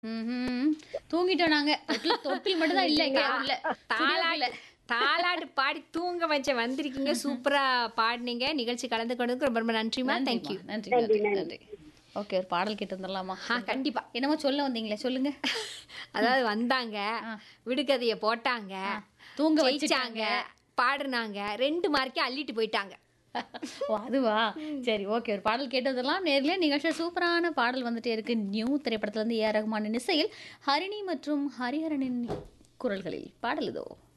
ம்ஹும். தூங்கிட்டோம் நாங்க தொட்டில் தொட்டில் மட்டும் தான் இல்ல இங்க உள்ள தாலாட்டு தாலாட்டு பாடி தூங்க வச்ச வந்திருக்கீங்க சூப்பரா பாடினீங்க நிகழ்ச்சி கலந்து கொண்டதுக்கு ரொம்ப ரொம்ப நன்றிமா தேங்க்யூ நன்றி நன்றி நன்றி ஓகே ஒரு பாடல் கேட்டு வந்துடலாமா ஆ கண்டிப்பா என்னமோ சொல்ல வந்தீங்களே சொல்லுங்க அதாவது வந்தாங்க விடுகதைய போட்டாங்க தூங்க ஜெயிச்சாங்க பாடுனாங்க ரெண்டு மார்க்கே அள்ளிட்டு போயிட்டாங்க ஓ அதுவா சரி ஓகே ஒரு பாடல் கேட்டதெல்லாம் நேர்லயே நிகழ்ச்சியில் சூப்பரான பாடல் வந்துட்டே இருக்கு நியூ திரைப்படத்துல இருந்து ஏ ஆர் ரஹ்மானின் இசையில் ஹரிணி மற்றும் ஹரிஹரனின் குரல்களில் பாடல் இதோ